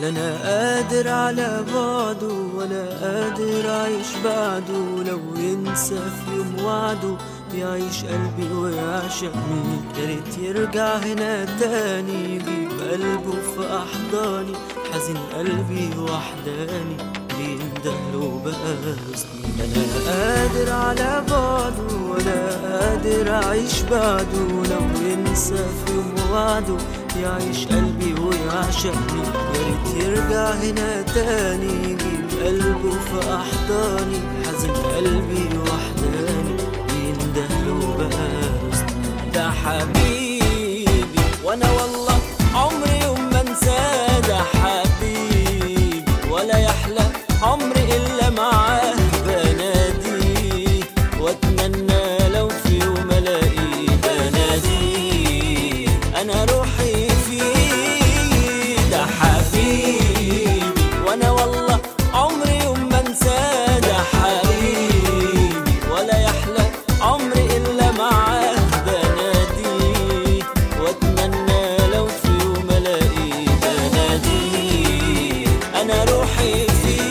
لنا قادر على بعده ولا قادر عايش بعده لو ينسى في يوم وعده يعيش قلبي ويعشق مين يا ريت يرجع هنا تاني يجيب قلبه في أحضاني حزين قلبي وحداني بيندهله بقى سنين أنا قادر على بعده ولا قادر أعيش بعده لو ينسى في يوم وعده يعيش قلبي ويعشقني يا ريت يرجع هنا تاني يجيب قلبه في أحضاني حزين قلبي وحداني يندهله بقى سنين ده حبيبي وانا والله عمري يوم ما انساه ده حبيبي ولا يحلى عمري الا معاه بناديه واتمنى لو في يوم الاقيه بناديه انا روحي فيه ده حبيبي وانا والله عمري يوم ما انساه ده حبيبي ولا يحلى عمري الا معاه بناديه واتمنى لو في يوم الاقيه بناديه انا روحي فيه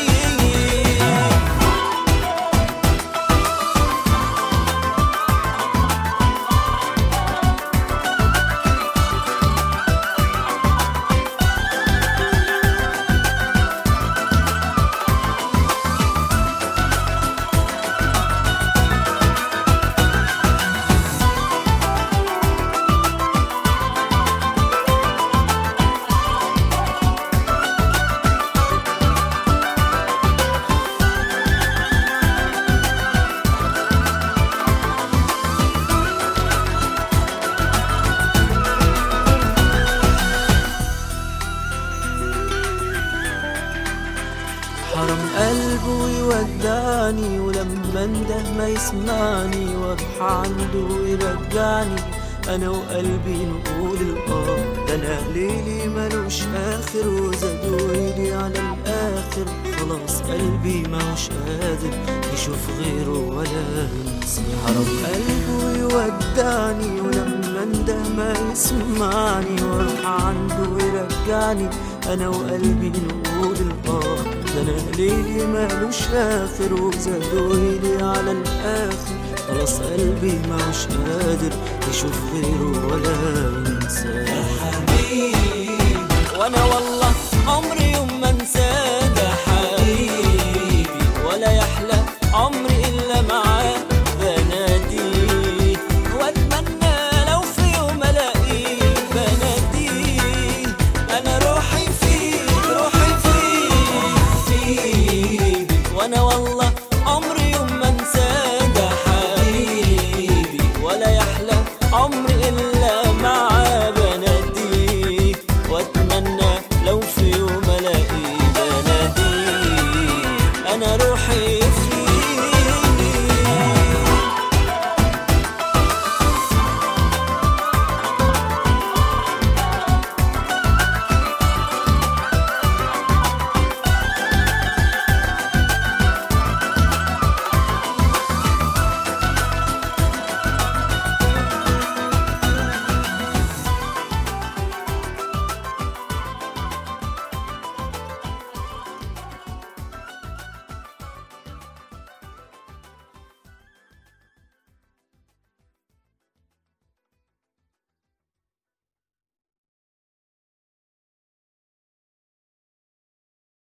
حرم قلبه يودعني ولما انده ما يسمعني واروح عنده يرجعني انا وقلبي نقول الاه ده انا ليلي ملوش اخر وزادوا ايدي على الاخر خلاص قلبي ماهوش قادر يشوف غيره ولا ينسى حرم قلبه يودعني ولما انده ما يسمعني واروح عنده يرجعني انا وقلبي نقول الاه ده انا ليلي مالوش اخر وزادوا ايدي على الاخر خلاص قلبي ماهوش قادر يشوف غيره ولا